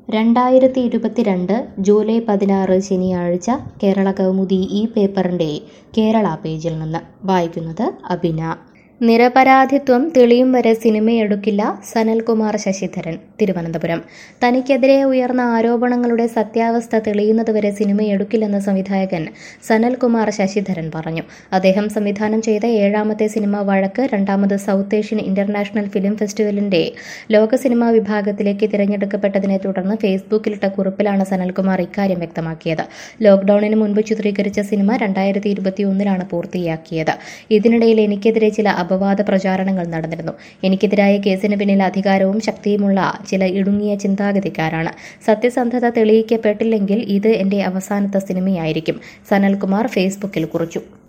രണ്ടായിരത്തി ഇരുപത്തിരണ്ട് ജൂലൈ പതിനാറ് ശനിയാഴ്ച കേരള കൗമുദി ഈ പേപ്പറിൻ്റെ കേരള പേജിൽ നിന്ന് വായിക്കുന്നത് അബിന നിരപരാധിത്വം തെളിയും വരെ സിനിമയെടുക്കില്ല സനൽകുമാർ ശശിധരൻ തിരുവനന്തപുരം തനിക്കെതിരെ ഉയർന്ന ആരോപണങ്ങളുടെ സത്യാവസ്ഥ തെളിയുന്നതുവരെ സിനിമയെടുക്കില്ലെന്ന് സംവിധായകൻ സനൽകുമാർ ശശിധരൻ പറഞ്ഞു അദ്ദേഹം സംവിധാനം ചെയ്ത ഏഴാമത്തെ സിനിമ വഴക്ക് രണ്ടാമത് സൗത്ത് ഏഷ്യൻ ഇന്റർനാഷണൽ ഫിലിം ഫെസ്റ്റിവലിന്റെ ലോക സിനിമാ വിഭാഗത്തിലേക്ക് തിരഞ്ഞെടുക്കപ്പെട്ടതിനെ തുടർന്ന് ഫേസ്ബുക്കിലിട്ട കുറിപ്പിലാണ് സനൽകുമാർ ഇക്കാര്യം വ്യക്തമാക്കിയത് ലോക്ഡൌണിന് മുൻപ് ചിത്രീകരിച്ച സിനിമ രണ്ടായിരത്തി ഇരുപത്തിയൊന്നിലാണ് പൂർത്തിയാക്കിയത് ഇതിനിടയിൽ എനിക്കെതിരെ ചില അപവാദ പ്രചാരണങ്ങൾ നടന്നിരുന്നു എനിക്കെതിരായ കേസിന് പിന്നിൽ അധികാരവും ശക്തിയുമുള്ള ചില ഇടുങ്ങിയ ചിന്താഗതിക്കാരാണ് സത്യസന്ധത തെളിയിക്കപ്പെട്ടില്ലെങ്കിൽ ഇത് എന്റെ അവസാനത്തെ സിനിമയായിരിക്കും സനൽകുമാർ ഫേസ്ബുക്കിൽ കുറിച്ചു